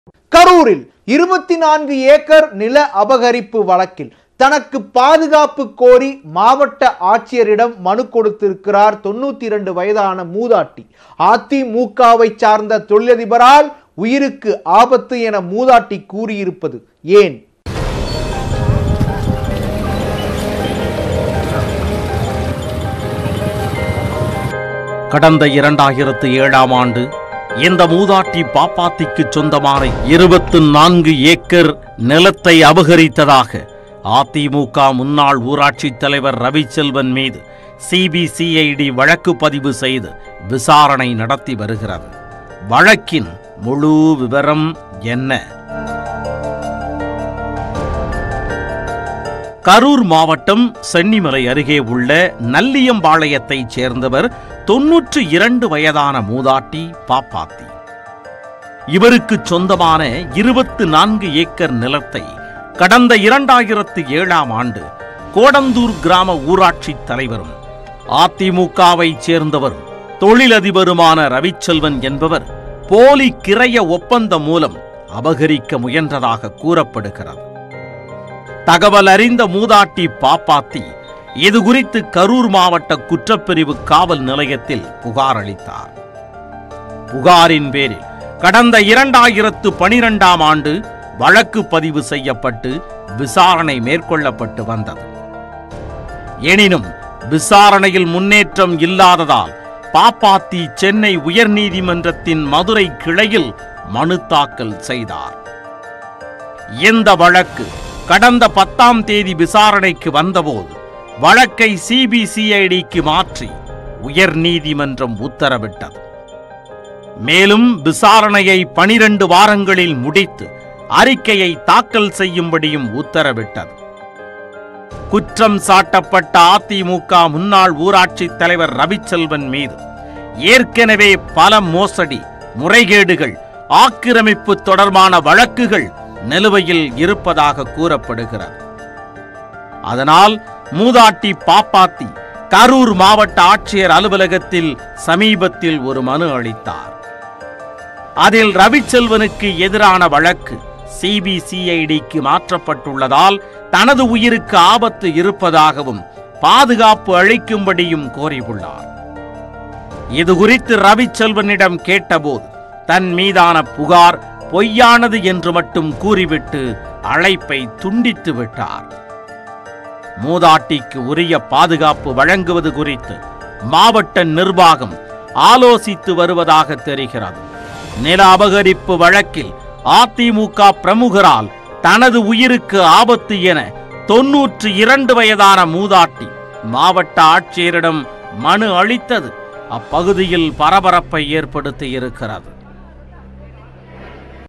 கரூரில் இருபத்தி நான்கு ஏக்கர் நில அபகரிப்பு வழக்கில் தனக்கு பாதுகாப்பு கோரி மாவட்ட ஆட்சியரிடம் மனு கொடுத்திருக்கிறார் தொண்ணூத்தி இரண்டு வயதான மூதாட்டி அதிமுகவை சார்ந்த தொழிலதிபரால் உயிருக்கு ஆபத்து என மூதாட்டி கூறியிருப்பது ஏன் கடந்த இரண்டாயிரத்து ஏழாம் ஆண்டு இந்த மூதாட்டி பாப்பாத்திக்கு சொந்தமான இருபத்து நான்கு ஏக்கர் நிலத்தை அபகரித்ததாக அதிமுக முன்னாள் ஊராட்சித் தலைவர் ரவிச்செல்வன் மீது சிபிசிஐடி வழக்கு பதிவு செய்து விசாரணை நடத்தி வருகிறது வழக்கின் முழு விவரம் என்ன கரூர் மாவட்டம் சென்னிமலை அருகே உள்ள நல்லியம்பாளையத்தைச் சேர்ந்தவர் தொன்னூற்று இரண்டு வயதான மூதாட்டி பாப்பாத்தி இவருக்கு சொந்தமான இருபத்து நான்கு ஏக்கர் நிலத்தை கடந்த இரண்டாயிரத்து ஏழாம் ஆண்டு கோடந்தூர் கிராம ஊராட்சித் தலைவரும் அதிமுகவைச் சேர்ந்தவரும் தொழிலதிபருமான ரவிச்செல்வன் என்பவர் போலி கிரைய ஒப்பந்தம் மூலம் அபகரிக்க முயன்றதாக கூறப்படுகிறது தகவல் அறிந்த மூதாட்டி பாப்பாத்தி இது குறித்து கரூர் மாவட்ட குற்றப்பிரிவு காவல் நிலையத்தில் புகார் அளித்தார் புகாரின் பேரில் கடந்த இரண்டாயிரத்து பனிரெண்டாம் ஆண்டு வழக்கு பதிவு செய்யப்பட்டு விசாரணை மேற்கொள்ளப்பட்டு வந்தது எனினும் விசாரணையில் முன்னேற்றம் இல்லாததால் பாப்பாத்தி சென்னை உயர்நீதிமன்றத்தின் மதுரை கிளையில் மனு தாக்கல் செய்தார் இந்த வழக்கு கடந்த பத்தாம் தேதி விசாரணைக்கு வந்தபோது வழக்கை சிபிசிஐடிக்கு மாற்றி உயர்நீதிமன்றம் உத்தரவிட்டது மேலும் விசாரணையை பனிரெண்டு வாரங்களில் முடித்து அறிக்கையை தாக்கல் செய்யும்படியும் உத்தரவிட்டது குற்றம் சாட்டப்பட்ட அதிமுக முன்னாள் ஊராட்சித் தலைவர் ரவிச்செல்வன் மீது ஏற்கனவே பல மோசடி முறைகேடுகள் ஆக்கிரமிப்பு தொடர்பான வழக்குகள் நிலுவையில் இருப்பதாக கூறப்படுகிறது அதனால் மூதாட்டி பாப்பாத்தி கரூர் மாவட்ட ஆட்சியர் அலுவலகத்தில் சமீபத்தில் ஒரு மனு அளித்தார் அதில் ரவிச்செல்வனுக்கு எதிரான வழக்கு சிபிசிஐடிக்கு மாற்றப்பட்டுள்ளதால் தனது உயிருக்கு ஆபத்து இருப்பதாகவும் பாதுகாப்பு அளிக்கும்படியும் கோரியுள்ளார் இது குறித்து ரவிச்செல்வனிடம் கேட்டபோது தன் மீதான புகார் பொய்யானது என்று மட்டும் கூறிவிட்டு அழைப்பை துண்டித்து விட்டார் மூதாட்டிக்கு உரிய பாதுகாப்பு வழங்குவது குறித்து மாவட்ட நிர்வாகம் ஆலோசித்து வருவதாக தெரிகிறது நில அபகரிப்பு வழக்கில் அதிமுக பிரமுகரால் தனது உயிருக்கு ஆபத்து என தொன்னூற்று இரண்டு வயதான மூதாட்டி மாவட்ட ஆட்சியரிடம் மனு அளித்தது அப்பகுதியில் பரபரப்பை ஏற்படுத்தி இருக்கிறது